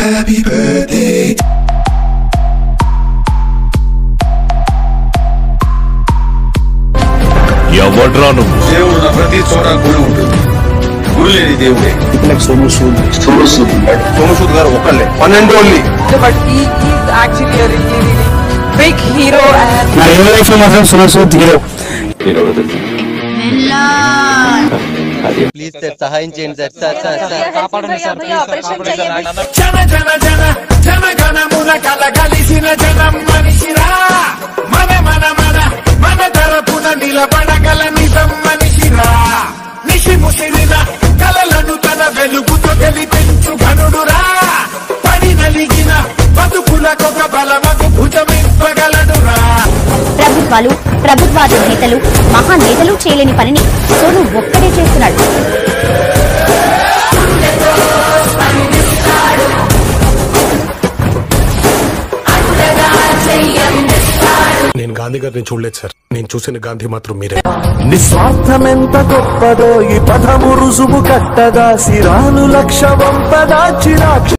happy birthday. ఎవడ్రా నువ్వు దేవుడు ఉన్న ప్రతి చోట గుడి ఉంటుంది గుడి లేని దేవుడే సోము సూద్ గారు ఒకళ్ళే పన్నెండు only but he is actually a really, really big hero and నా రియల్ లైఫ్ లో మాత్రం Sonu Sood hero please sir సహాయం చేయండి సార్ సార్ సార్ సార్ కాపాడండి సార్ జన జన జన జన గణమున కలగలిసిన జనం మనిషిరా మన మన మన మన తరపున నిలబడగల నిజం మనిషిరా నిషి ముసిరిన కలలను తన వెలుగుతో గెలిపించు ఘనుడురా పడి నలిగిన బతుకులకొక బలమకు భుజమింపగలడురా ప్రభుత్వాలు ప్రభుత్వాద నేతలు మహానేతలు చేయలేని పనిని సోను ఒక్కడే చేస్తున్నాడు నేను గాంధీ గారిని చూడలేదు సార్ నేను చూసిన గాంధీ మాత్రం మీరే నిస్వార్థమెంత గొప్పదో ఈ పదము రుజువు కట్టదా సిరాను లక్ష వంపదా చిరాక్ష